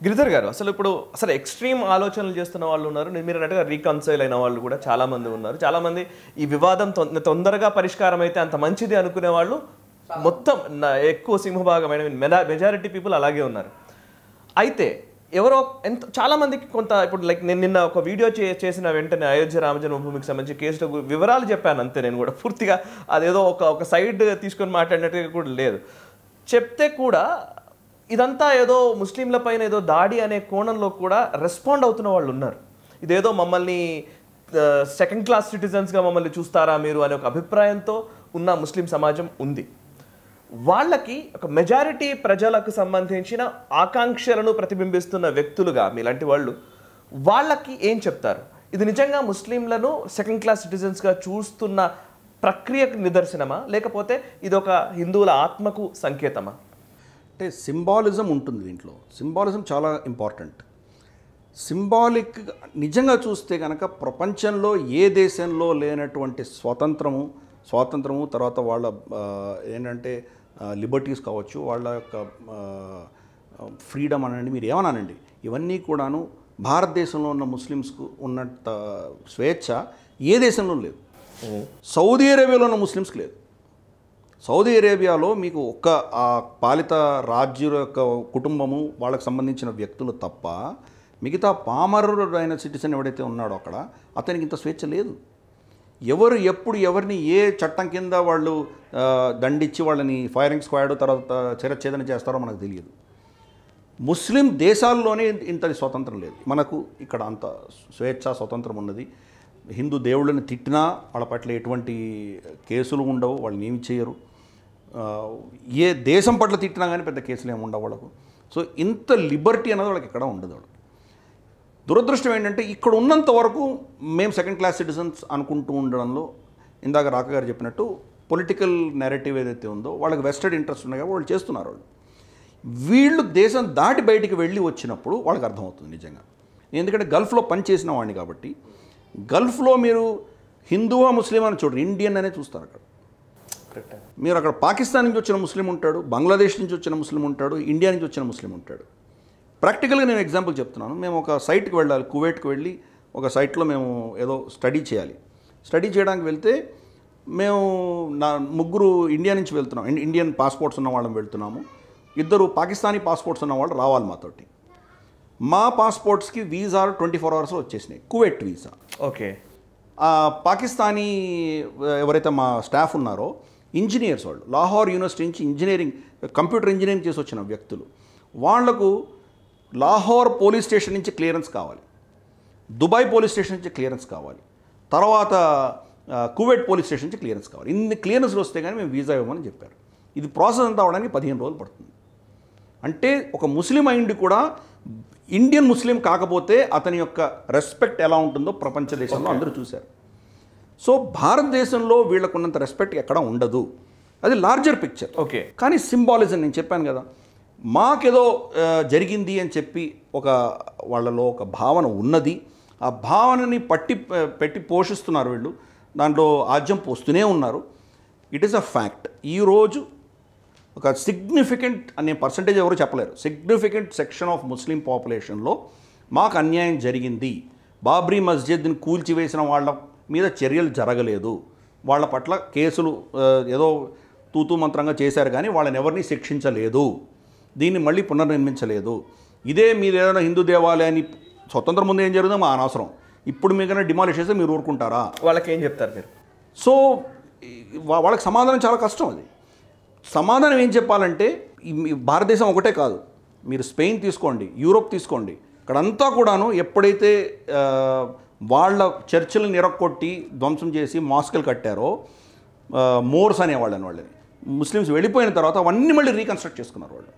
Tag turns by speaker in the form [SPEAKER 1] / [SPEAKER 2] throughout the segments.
[SPEAKER 1] గిరిధర్ గారు అసలు ఇప్పుడు అసలు ఎక్స్ట్రీమ్ ఆలోచనలు చేస్తున్న వాళ్ళు ఉన్నారు నేను మీరు అన్నట్టుగా రీకన్సైల్ అయిన వాళ్ళు కూడా చాలా మంది ఉన్నారు చాలా మంది ఈ వివాదం తొం- తొందరగా పరిష్కారం అయితే అంత మంచిది అనుకునే వాళ్ళు మొత్తం నా- ఎక్కువ సింహభాగమైన మెజారిటీ పీపుల్ అలాగే ఉన్నారు అయితే ఎవరో ఎంత చాలా మందికి కొంత ఇప్పుడు లైక్ నేను నిన్న ఒక వీడియో చే చేసిన వెంటనే అయోధ్య రామజన్మభూమికి సంబంధించి కేసుల గు- వివరాలు చెప్పాను అంతే నేను కూడా పూర్తిగా అదేదో ఒక ఒక సైడ్ తీసుకొని మాట్లాడినట్టుగా కూడా లేదు చెప్తే కూడా ఇదంతా ఏదో ముస్లింల పైన ఏదో దాడి అనే కోణంలో కూడా రెస్పాండ్ అవుతున్న వాళ్ళు ఉన్నారు ఇదేదో మమ్మల్ని సెకండ్ క్లాస్ సిటిజన్స్గా మమ్మల్ని చూస్తారా మీరు అనే ఒక అభిప్రాయంతో ఉన్న ముస్లిం సమాజం ఉంది వాళ్ళకి ఒక మెజారిటీ ప్రజలకు సంబంధించిన ఆకాంక్షలను ప్రతిబింబిస్తున్న వ్యక్తులుగా మీలాంటి వాళ్ళు వాళ్ళకి ఏం చెప్తారు ఇది నిజంగా ముస్లింలను సెకండ్ క్లాస్ సిటిజన్స్గా చూస్తున్న ప్రక్రియకు నిదర్శనమా లేకపోతే ఇది ఒక హిందువుల ఆత్మకు సంకేతమా
[SPEAKER 2] అంటే సింబాలిజం ఉంటుంది దీంట్లో సింబాలిజం చాలా ఇంపార్టెంట్ సింబాలిక్ నిజంగా చూస్తే కనుక ప్రపంచంలో ఏ దేశంలో లేనటువంటి స్వాతంత్రము స్వాతంత్రము తర్వాత వాళ్ళ ఆ, ఏంటంటే లిబర్టీస్ కావచ్చు వాళ్ళ యొక్క ఫ్రీడమ్ అనండి మీరు ఏమనానండి ఇవన్నీ కూడాను భారతదేశంలో ఉన్న ముస్లిమ్స్కు ఉన్నంత స్వేచ్ఛ ఏ దేశంలో లేదు సౌదీ అరేబియాలో ఉన్న ముస్లిమ్స్కి లేదు సౌదీ అరేబియాలో మీకు ఒక్క ఆ పాలిత రాజ్యుల యొక్క కుటుంబము వాళ్ళకి సంబంధించిన వ్యక్తులు తప్ప మిగతా పామరుడు అయిన సిటిజన్ ఎవడైతే ఉన్నాడో అక్కడ అతనికి ఇంత స్వేచ్ఛ లేదు ఎవరు ఎప్పుడు ఎవరిని ఏ చట్టం కింద వాళ్ళు ఆ, దండిచ్చి వాళ్ళని ఫైరింగ్ స్క్వాడ్ తర్వాత చిరచ్ఛేదన చేస్తారో మనకు తెలియదు ముస్లిం దేశాల్లోనే ఇంతటి స్వతంత్రం లేదు మనకు ఇక్కడ అంత స్వేచ్ఛ స్వతంత్రం ఉన్నది హిందూ దేవుళ్ళని తిట్టినా వాళ్ళ పట్ల ఎటువంటి కేసులు ఉండవు వాళ్ళని ఏమి చేయరు ఆ, ఏ దేశం పట్ల తిట్టినా కానీ పెద్ద కేసులు ఏమి ఉండవు వాళ్ళకు సో ఇంత లిబర్టీ అనేది వాళ్ళకి ఎక్కడ ఉండదు వాళ్ళకి దురదృష్టం ఏంటంటే ఇక్కడ ఉన్నంత వరకు మేము సెకండ్ క్లాస్ సిటిజన్స్ అనుకుంటూ ఉండడంలో ఇందాక రాక గారు చెప్పినట్టు పొలిటికల్ నెరేటివ్ ఏదైతే ఉందో వాళ్ళకి వెస్టెడ్ ఇంట్రెస్ట్ ఉన్నాయి కాబట్టి వాళ్ళు చేస్తున్నారు వాళ్ళు వీళ్ళు దేశం దాటి బయటికి వెళ్ళి వచ్చినప్పుడు వాళ్ళకి అర్థమవుతుంది నిజంగా ఎందుకంటే గల్ఫ్లో పనిచేసిన వాడిని కాబట్టి గల్ఫ్లో మీరు హిందువా ముస్లిం అని చూడరు ఇండియన్ అనే చూస్తారు అక్కడ మీరు అక్కడ పాకిస్తాన్ నుంచి వచ్చిన ముస్లిం ఉంటాడు బంగ్లాదేశ్ నుంచి వచ్చిన ముస్లిం ఉంటాడు ఇండియా నుంచి వచ్చిన ముస్లిం ఉంటాడు ప్రాక్టికల్గా నేను ఎగ్జాంపుల్ చెప్తున్నాను మేము ఒక సైట్కి వెళ్ళాలి కువైట్కి వెళ్ళి ఒక సైట్లో మేము ఏదో స్టడీ చేయాలి స్టడీ చేయడానికి వెళ్తే మేము నా ముగ్గురు ఇండియా నుంచి వెళ్తున్నాం ఇన్- ఇండియన్ పాస్పోర్ట్స్ ఉన్న వాళ్ళం వెళ్తున్నాము ఇద్దరు పాకిస్తానీ పాస్పోర్ట్స్ ఉన్న వాళ్ళు రావాలి మాతోటి మా పాస్పోర్ట్స్కి వీసాలు ట్వంటీ ఫోర్ అవర్స్లో వచ్చేసినాయి కువైట్ వీసా
[SPEAKER 1] ఓకే
[SPEAKER 2] ఆ పాకిస్తానీ ఎవరైతే మా స్టాఫ్ ఉన్నారో ఇంజనీర్స్ వాళ్ళు లాహోర్ యూనివర్సిటీ నుంచి ఇంజనీరింగ్ కంప్యూటర్ ఇంజనీరింగ్ చేసి వచ్చిన వ్యక్తులు వాళ్లకు లాహోర్ పోలీస్ స్టేషన్ నుంచి క్లియరెన్స్ కావాలి దుబాయ్ పోలీస్ స్టేషన్ నుంచి క్లియరెన్స్ కావాలి తర్వాత ఆ, కువైట్ పోలీస్ స్టేషన్ నుంచి క్లియరెన్స్ కావాలి ఇన్ని క్లియరెన్స్లు వస్తే కానీ మేము వీసా ఇవ్వమని చెప్పారు ఇది ప్రాసెస్ అంతా అవడానికి పదిహేను రోజులు పడుతుంది అంటే ఒక ముస్లిం అయిండి కూడా ఇండియన్ ముస్లిం కాకపోతే అతని యొక్క రెస్పెక్ట్ ఎలా ఉంటుందో ప్రపంచ దేశంలో అందరూ చూశారు సో భారతదేశంలో వీళ్ళకున్నంత రెస్పెక్ట్ ఎక్కడ ఉండదు అది లార్జర్ పిక్చర్
[SPEAKER 1] ఓకే
[SPEAKER 2] కానీ సింబాలిజం నేను చెప్పాను కదా మాకేదో ఆ, జరిగింది అని చెప్పి ఒక వాళ్ళలో ఒక భావన ఉన్నది ఆ భావనని పట్టి పెట్టి పోషిస్తున్నారు వీళ్ళు దాంట్లో ఆజ్యం పోస్తూనే ఉన్నారు ఇట్ ఈస్ అ ఫ్యాక్ట్ ఈరోజు ఒక సిగ్నిఫికెంట్ అనే పర్సంటేజ్ ఎవరు చెప్పలేరు సిగ్నిఫికెంట్ సెక్షన్ ఆఫ్ ముస్లిం పాపులేషన్లో మాకు అన్యాయం జరిగింది బాబ్రీ మస్జిద్ని కూల్చివేసిన వాళ్ళ మీద చర్యలు జరగలేదు వాళ్ళ పట్ల కేసులు ఆ, ఏదో తూతూ మంత్రంగా చేశారు కానీ వాళ్ళని ఎవరిని శిక్షించలేదు దీన్ని మళ్ళీ పునర్నిర్మించలేదు ఇదే మీరు ఏదైనా హిందూ దేవాలయాన్ని స్వతంత్రం ముందు ఏం జరుగుతుందో మా అనవసరం ఇప్పుడు మీకు డిమాలిష్ చేస్తే మీరు ఊరుకుంటారా
[SPEAKER 1] వాళ్ళకి ఏం చెప్తారు మీరు
[SPEAKER 2] సో ఈ- వా- వాళ్ళకి సమాధానం చాలా కష్టం అది సమాధానం ఏం చెప్పాలంటే ఈ మీ భారతదేశం ఒకటే కాదు మీరు స్పెయిన్ తీసుకోండి యూరోప్ తీసుకోండి ఇక్కడంతా కూడాను ఎప్పుడైతే ఆ, వాళ్ళ చర్చిలను నిరక్కొట్టి ధ్వంసం చేసి మాస్కులు కట్టారో ఆ, మోర్స్ అనేవాళ్ళని వాళ్ళని ముస్లిమ్స్ వెళ్ళిపోయిన తర్వాత అవన్నీ మళ్ళీ రీకన్స్ట్రక్ట్ చేసుకున్నారు వాళ్ళు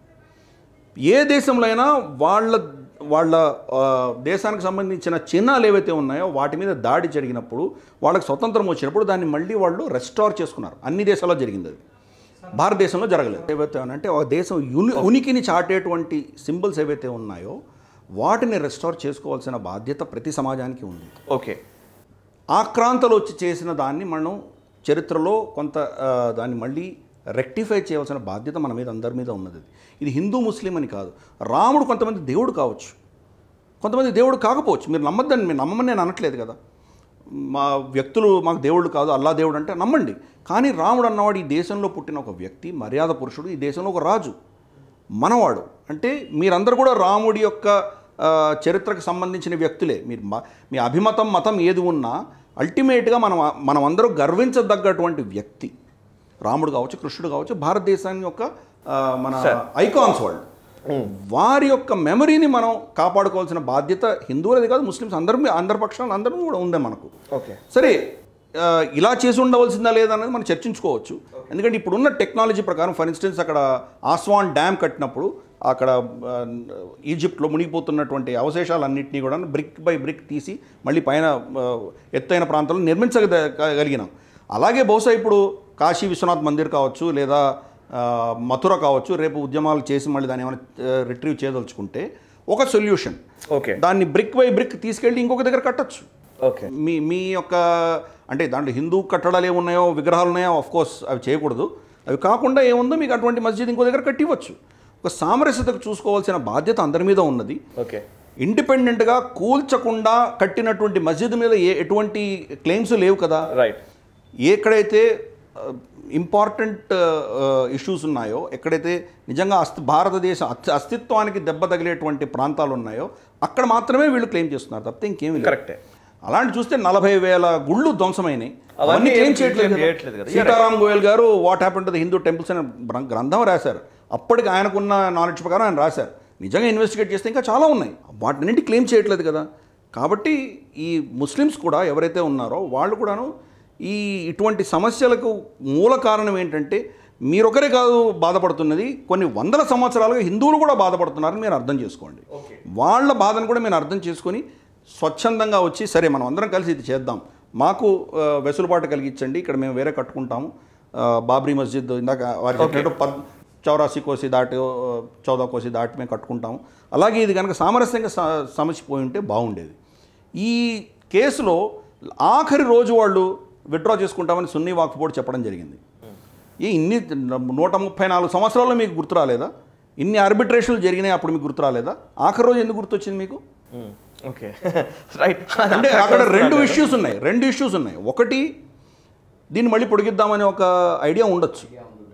[SPEAKER 2] ఏ దేశంలో అయినా వాళ్ళ వాళ్ళ ఆ, దేశానికి సంబంధించిన చిహ్నాలు ఏవైతే ఉన్నాయో వాటి మీద దాడి జరిగినప్పుడు వాళ్ళకి స్వతంత్రం వచ్చినప్పుడు దాన్ని మళ్ళీ వాళ్ళు రెస్టోర్ చేసుకున్నారు అన్ని దేశాల్లో జరిగింది అది భారతదేశంలో జరగలేదు ఏవైతే అంటే ఒక దేశం యుని ఉనికిని చాటేటువంటి సింబల్స్ ఏవైతే ఉన్నాయో వాటిని రెస్టోర్ చేసుకోవాల్సిన బాధ్యత ప్రతి సమాజానికి ఉంది
[SPEAKER 1] ఓకే
[SPEAKER 2] ఆక్రాంతలు వచ్చి చేసిన దాన్ని మనం చరిత్రలో కొంత ఆ, దాన్ని మళ్ళీ రెక్టిఫై చేయవలసిన బాధ్యత మన మీద అందరి మీద ఉన్నది ఇది. ఇది హిందూ ముస్లిం అని కాదు రాముడు కొంతమంది దేవుడు కావచ్చు కొంతమంది దేవుడు కాకపోవచ్చు మీరు నమ్మద్దని మీరు నమ్మమని నేను అనట్లేదు కదా మా వ్యక్తులు మాకు దేవుళ్ళు కాదు అల్లా దేవుడు అంటే నమ్మండి కానీ రాముడు అన్నవాడు ఈ దేశంలో పుట్టిన ఒక వ్యక్తి మర్యాద పురుషుడు ఈ దేశంలో ఒక రాజు మనవాడు అంటే మీరందరూ కూడా రాముడి యొక్క ఆ, చరిత్రకు సంబంధించిన వ్యక్తులే మీరు మ- మీ అభిమతం మతం ఏది ఉన్నా అల్టిమేట్గా మనం మనం అందరూ గర్వించదగ్గటువంటి వ్యక్తి రాముడు కావచ్చు కృష్ణుడు కావచ్చు భారతదేశాన్ని యొక్క ఆ, మన ఐకాన్స్ వాళ్ళు వారి యొక్క మెమరీని మనం కాపాడుకోవాల్సిన బాధ్యత హిందువులది కాదు ముస్లిమ్స్ అందరి మీ- అందరి పక్షాలు అందరూ కూడా ఉంది మనకు
[SPEAKER 1] ఓకే
[SPEAKER 2] సరే ఆ, ఇలా చేసి ఉండవలసిందా లేదా అనేది మనం చర్చించుకోవచ్చు ఎందుకంటే ఇప్పుడున్న టెక్నాలజీ ప్రకారం ఫర్ ఇన్స్టెన్స్ అక్కడ ఆస్వాన్ డ్యామ్ కట్టినప్పుడు అక్కడ ఆ, ఈజిప్ట్లో మునిగిపోతున్నటువంటి అవశేషాలన్నింటినీ కూడా బ్రిక్ బై బ్రిక్ తీసి మళ్ళీ పైన ఆ, ఎత్తైన ప్రాంతాల్లో నిర్మించగలిగినాం అలాగే బహుశా ఇప్పుడు కాశీ విశ్వనాథ్ మందిర్ కావచ్చు లేదా ఆ, మథుర కావచ్చు రేపు ఉద్యమాలు చేసి మళ్ళీ దాన్ని ఏమైనా రిట్రీవ్ చేయదలుచుకుంటే ఒక సొల్యూషన్
[SPEAKER 1] ఓకే
[SPEAKER 2] దాన్ని బ్రిక్ బై బ్రిక్ తీసుకెళ్ళి ఇంకొక దగ్గర కట్టచ్చు
[SPEAKER 1] ఓకే
[SPEAKER 2] మీ మీ యొక్క అంటే దాంట్లో హిందూ కట్టడాలు ఏమున్నాయో విగ్రహాలు ఉన్నాయో ఆఫ్ కోర్స్ అవి చేయకూడదు అవి కాకుండా ఏముందో మీకు అటువంటి మస్జిద్ ఇంకో దగ్గర కట్టివ్వచ్చు ఒక సామరస్యతకు చూసుకోవాల్సిన బాధ్యత అందరి మీద ఉన్నది
[SPEAKER 1] ఓకే
[SPEAKER 2] ఇండిపెండెంట్గా కూల్చకుండా కట్టినటువంటి మస్జిద్ మీద ఏ ఎటువంటి క్లెయిమ్స్ లేవు కదా
[SPEAKER 1] రైట్
[SPEAKER 2] ఎక్కడైతే ఇంపార్టెంట్ ఇష్యూస్ ఉన్నాయో ఎక్కడైతే నిజంగా అస్తి భారతదేశ అస్తి- అస్తిత్వానికి దెబ్బ తగిలేటువంటి ప్రాంతాలు ఉన్నాయో అక్కడ మాత్రమే వీళ్ళు క్లెయిమ్ చేస్తున్నారు తప్పితే ఇంకేమీ లేదు
[SPEAKER 1] కరెక్టే
[SPEAKER 2] అలాంటి చూస్తే నలభై వేల గుళ్ళు ధ్వంసమైనాయి
[SPEAKER 1] అవన్నీ
[SPEAKER 2] అవన్నీ
[SPEAKER 1] ఏం
[SPEAKER 2] క్లెయిమ్ చేయట్లేదు
[SPEAKER 1] claim
[SPEAKER 2] కదా.
[SPEAKER 1] చేయట్లేదు కదా.
[SPEAKER 2] సీతారాం గోయల్ గారు what happen to the Hindu temples అనే గ్రం- గ్రంథం రాశారు అప్పటికి ఆయనకున్న నాలెడ్జ్ ప్రకారం ఆయన రాశారు నిజంగా ఇన్వెస్టిగేట్ చేస్తే ఇంకా చాలా ఉన్నాయి వాటిని క్లెయిమ్ చేయట్లేదు కదా కాబట్టి ఈ ముస్లిమ్స్ కూడా ఎవరైతే ఉన్నారో వాళ్ళు కూడాను ఈ ఇటువంటి సమస్యలకు మూల కారణం ఏంటంటే మీరొకరే కాదు బాధపడుతున్నది కొన్ని వందల సంవత్సరాలుగా హిందువులు కూడా బాధపడుతున్నారని మీరు అర్థం చేసుకోండి వాళ్ళ బాధను కూడా మీరు అర్థం చేసుకొని స్వచ్ఛందంగా వచ్చి సరే మనం అందరం కలిసి ఇది చేద్దాం మాకు ఆ, వెసులుబాటు కలిగించండి ఇక్కడ మేము వేరే కట్టుకుంటాము ఆ, బాబ్రీ మస్జిద్ ఇందాక వారి చెప్పినట్టు పద్ చౌరాసి కోసి దాటి ఆ, చౌదా కోసి దాటి మేము కట్టుకుంటాము అలాగే ఇది కనుక సామరస్యంగా స- సమస్య పోయి ఉంటే బాగుండేది ఈ కేసులో ఆఖరి రోజు వాళ్ళు విత్డ్రా చేసుకుంటామని సున్నీ వాక్ బోర్డు చెప్పడం జరిగింది ఈ ఇన్ని నూట ముప్పై నాలుగు సంవత్సరాల్లో మీకు గుర్తు రాలేదా ఇన్ని ఆర్బిట్రేషన్లు జరిగినాయి అప్పుడు మీకు గుర్తు రాలేదా ఆఖరి రోజు ఎందుకు గుర్తొచ్చింది మీకు
[SPEAKER 1] ఓకే రైట్
[SPEAKER 2] అంటే అక్కడ రెండు ఇష్యూస్ ఉన్నాయి రెండు ఇష్యూస్ ఉన్నాయి ఒకటి దీన్ని మళ్ళీ పొడిగిద్దామనే ఒక ఐడియా ఉండొచ్చు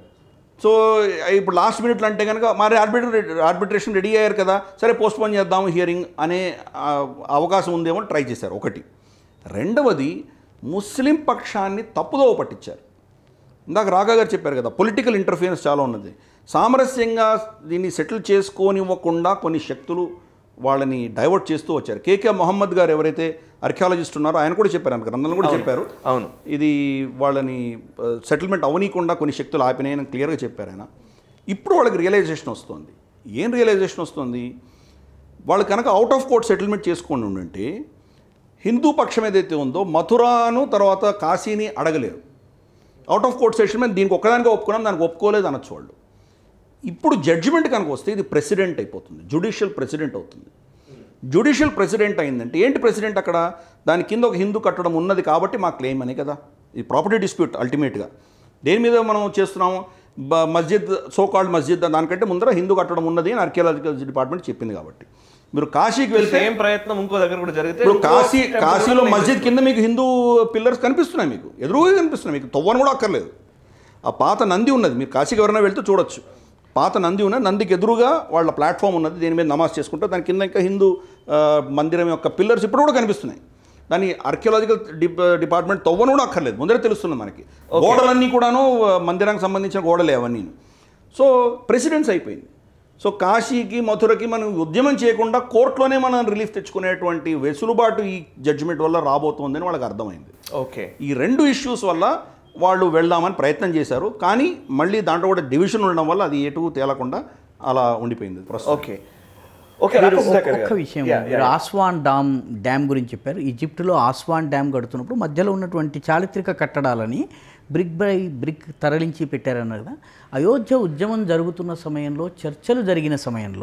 [SPEAKER 2] సో ఇప్పుడు లాస్ట్ మినిట్లో అంటే కనుక మరి ఆర్బిట్రే ఆర్బిట్రేషన్ రెడీ అయ్యారు కదా సరే పోస్ట్పోన్ చేద్దాము హియరింగ్ అనే ఆ, అవకాశం ఉందేమో ట్రై చేశారు ఒకటి రెండవది ముస్లిం పక్షాన్ని తప్పుదోవ పట్టించారు ఇందాక రాఘా గారు చెప్పారు కదా పొలిటికల్ ఇంటర్ఫియరెన్స్ చాలా ఉన్నది సామరస్యంగా దీన్ని సెటిల్ చేసుకోనివ్వకుండా కొన్ని శక్తులు వాళ్ళని డైవర్ట్ చేస్తూ వచ్చారు కేకే మొహమ్మద్ గారు ఎవరైతే ఆర్కియాలజిస్ట్ ఉన్నారో ఆయన కూడా చెప్పారు ఆయన గ్రంథంలో కూడా చెప్పారు
[SPEAKER 1] అవును
[SPEAKER 2] ఇది వాళ్ళని సెటిల్మెంట్ అవనీయకుండా కొన్ని శక్తులు ఆపినాయని క్లియర్గా చెప్పారు ఆయన ఇప్పుడు వాళ్ళకి రియలైజేషన్ వస్తుంది ఏం రియలైజేషన్ వస్తుంది వాళ్ళు కనుక అవుట్ ఆఫ్ కోర్ట్ సెటిల్మెంట్ చేసుకోండి ఉండంటే హిందూ పక్షం ఏదైతే ఉందో మథురాను తర్వాత కాశీని అడగలేరు అవుట్ ఆఫ్ కోర్ట్ సెటిల్మెంట్ దీనికి ఒక్కదానిగా ఒప్పుకున్నాం దానికి ఒప్పుకోలేదు అనొచ్చు వాళ్ళు ఇప్పుడు జడ్జిమెంట్ కనుక వస్తే ఇది ప్రెసిడెంట్ అయిపోతుంది జుడిషియల్ ప్రెసిడెంట్ అవుతుంది జుడిషియల్ ప్రెసిడెంట్ అయిందంటే ఏంటి ప్రెసిడెంట్ అక్కడ దాని కింద ఒక హిందూ కట్టడం ఉన్నది కాబట్టి మా క్లెయిమ్ అనే కదా ఈ ప్రాపర్టీ డిస్ప్యూట్ అల్టిమేట్గా దేని మీద మనం చేస్తున్నాము బ- మస్జిద్ సో కాల్డ్ మస్జిద్ దానికంటే ముందర హిందూ కట్టడం ఉన్నది అని ఆర్కియాలజికల్ డిపార్ట్మెంట్ చెప్పింది కాబట్టి మీరు కాశీకి వెళ్తే
[SPEAKER 1] సేమ్ ప్రయత్నం ఇంకో దగ్గర కూడా జరిగితే
[SPEAKER 2] ఇప్పుడు
[SPEAKER 1] ఇంకో
[SPEAKER 2] కాశీ
[SPEAKER 1] temple
[SPEAKER 2] కాశీలో
[SPEAKER 1] కూడా
[SPEAKER 2] మస్జిద్ కింద మీకు హిందూ పిల్లర్స్ కనిపిస్తున్నాయి మీకు ఎదురుగా కనిపిస్తున్నాయి మీకు తవ్వని కూడా అక్కర్లేదు ఆ పాత నంది ఉన్నది మీరు కాశీకి ఎవరైనా వెళ్తే చూడొచ్చు పాత నంది ఉన్నది నందికి ఎదురుగా వాళ్ళ ప్లాట్ఫామ్ ఉన్నది దీని మీద నమాజ్ చేసుకుంటే దాని కింద ఇంకా హిందూ ఆ, మందిరం యొక్క పిల్లర్స్ ఇప్పుడు కూడా కనిపిస్తున్నాయి దాని ఆర్కియాలజికల్ డిపార్ట్మెంట్ తవ్వను కూడా అక్కర్లేదు ముందరే తెలుస్తుంది మనకి గోడలన్నీ కూడాను ఆ, మందిరానికి సంబంధించిన గోడలే అవన్నీ సో ప్రెసిడెన్స్ అయిపోయింది సో కాశీకి మథురకి మనం ఉద్యమం చేయకుండా కోర్టులోనే మనం రిలీఫ్ తెచ్చుకునేటువంటి వెసులుబాటు ఈ జడ్జిమెంట్ వల్ల రాబోతోందని వాళ్ళకి అర్థమైంది
[SPEAKER 1] ఓకే
[SPEAKER 2] ఈ రెండు ఇష్యూస్ వల్ల వాళ్ళు వెళ్దామని ప్రయత్నం చేశారు కానీ మళ్ళీ దాంట్లో కూడా డివిజన్ ఉండడం వల్ల అది ఎటు తేలకుండా అలా ఉండిపోయింది ప్రస్తుతం
[SPEAKER 1] ఓకే ఓకే
[SPEAKER 3] మీరు
[SPEAKER 1] రాకేష్
[SPEAKER 3] ఒక్క-
[SPEAKER 1] ఠాకర్
[SPEAKER 3] ఒక్క
[SPEAKER 1] గారు.
[SPEAKER 3] విషయం
[SPEAKER 1] Yeah,
[SPEAKER 3] మీరు
[SPEAKER 1] yeah.
[SPEAKER 3] ఆస్వాన్ డామ్ డ్యామ్ గురించి చెప్పారు ఈజిప్టులో ఆస్వాన్ డ్యామ్ కడుతున్నప్పుడు మధ్యలో ఉన్నటువంటి చారిత్రక కట్టడాలని బ్రిక్ బై బ్రిక్ తరలించి పెట్టారన్నారు కదా అయోధ్య ఉద్యమం జరుగుతున్న సమయంలో చర్చలు జరిగిన సమయంలో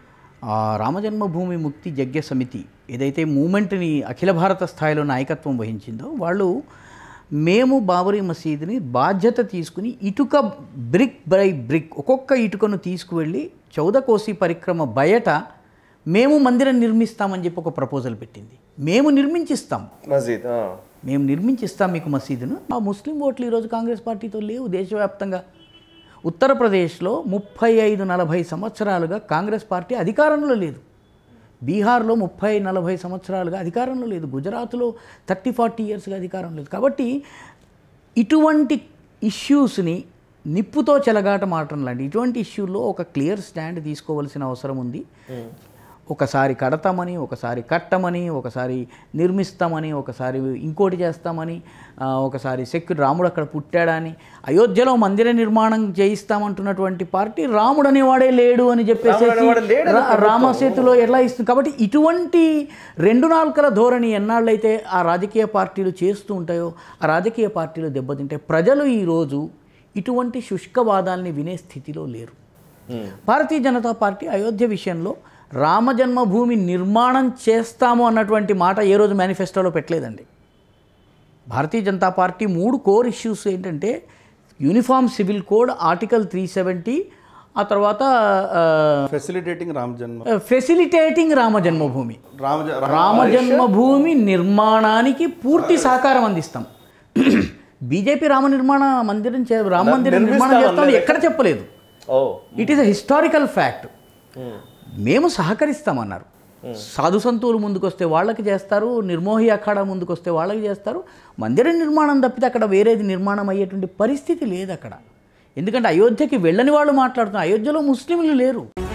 [SPEAKER 3] ఆ రామజన్మభూమి ముక్తి యజ్ఞ సమితి ఏదైతే మూమెంట్ని అఖిల భారత స్థాయిలో నాయకత్వం వహించిందో వాళ్ళు మేము బాబరీ మసీదుని బాధ్యత తీసుకుని ఇటుక బ్రిక్ బై బ్రిక్ ఒక్కొక్క ఇటుకను తీసుకువెళ్ళి చౌదకోసి పరిక్రమ బయట మేము మందిరం నిర్మిస్తామని చెప్పి ఒక ప్రపోజల్ పెట్టింది మేము నిర్మించిస్తాం
[SPEAKER 1] మసీద్ ఆ.
[SPEAKER 3] మేము నిర్మించిస్తాం మీకు మసీదును ఆ ముస్లిం ఓట్లు ఈరోజు కాంగ్రెస్ పార్టీతో లేవు దేశవ్యాప్తంగా ఉత్తరప్రదేశ్లో ముప్పై ఐదు నలభై సంవత్సరాలుగా కాంగ్రెస్ పార్టీ అధికారంలో లేదు బీహార్లో ముప్పై నలభై సంవత్సరాలుగా అధికారంలో లేదు గుజరాత్లో థర్టీ ఫార్టీ ఇయర్స్గా అధికారం లేదు కాబట్టి ఇటువంటి ఇష్యూస్ని నిప్పుతో చెలగాట మాటం లాంటి ఇటువంటి ఇష్యూల్లో ఒక క్లియర్ స్టాండ్ తీసుకోవాల్సిన అవసరం ఉంది ఒకసారి కడతామని ఒకసారి కట్టమని ఒకసారి నిర్మిస్తామని ఒకసారి ఇంకోటి చేస్తామని ఆ, ఒకసారి సెక్యూర్ రాముడు అక్కడ పుట్టాడని అయోధ్యలో మందిర నిర్మాణం చేయిస్తామంటున్నటువంటి పార్టీ రాముడు అనేవాడే లేడు అని చెప్పేసి
[SPEAKER 1] రాముడు అనేవాడు లేడని
[SPEAKER 3] రా- రామసేతులో ఎలా ఇస్తుంది కాబట్టి ఇటువంటి రెండు నాలుకల ధోరణి ఎన్నాళ్ళైతే ఆ రాజకీయ పార్టీలు చేస్తూ ఉంటాయో ఆ రాజకీయ పార్టీలు దెబ్బతింటాయి ప్రజలు ఈరోజు ఇటువంటి శుష్కవాదాల్ని వినే స్థితిలో లేరు భారతీయ జనతా పార్టీ అయోధ్య విషయంలో రామ జన్మభూమి నిర్మాణం చేస్తాము అన్నటువంటి మాట ఏ రోజు మేనిఫెస్టోలో పెట్టలేదండి భారతీయ జనతా పార్టీ మూడు కోర్ ఇష్యూస్ ఏంటంటే uniform civil code article three seventy ఆ తర్వాత
[SPEAKER 2] ఫెసిలిటేటింగ్ రామ జన్మ
[SPEAKER 3] ఫెసిలిటేటింగ్ రామ జన్మభూమి
[SPEAKER 2] రామ జ- రా-
[SPEAKER 3] రామ జన్మభూమి నిర్మాణానికి పూర్తి సహకారం అందిస్తాం బీజేపీ రామ నిర్మాణ మందిరం చే రామ మందిరం నిర్మాణం
[SPEAKER 1] నిర్మిస్తాం
[SPEAKER 3] చేస్తామని
[SPEAKER 1] అనలేదు.
[SPEAKER 3] ఎక్కడ చెప్పలేదు
[SPEAKER 1] oh
[SPEAKER 3] it is a historical fact మేము సహకరిస్తామన్నారు సాధు సంతువులు ముందుకొస్తే వాళ్ళకి చేస్తారు నిర్మోహి అఖాడా ముందుకొస్తే వాళ్ళకి చేస్తారు మందిర నిర్మాణం తప్పితే అక్కడ వేరేది నిర్మాణం అయ్యేటువంటి పరిస్థితి లేదు అక్కడ ఎందుకంటే అయోధ్యకి వెళ్ళని వాళ్ళు మాట్లాడుతున్నారు అయోధ్యలో ముస్లింలు లేరు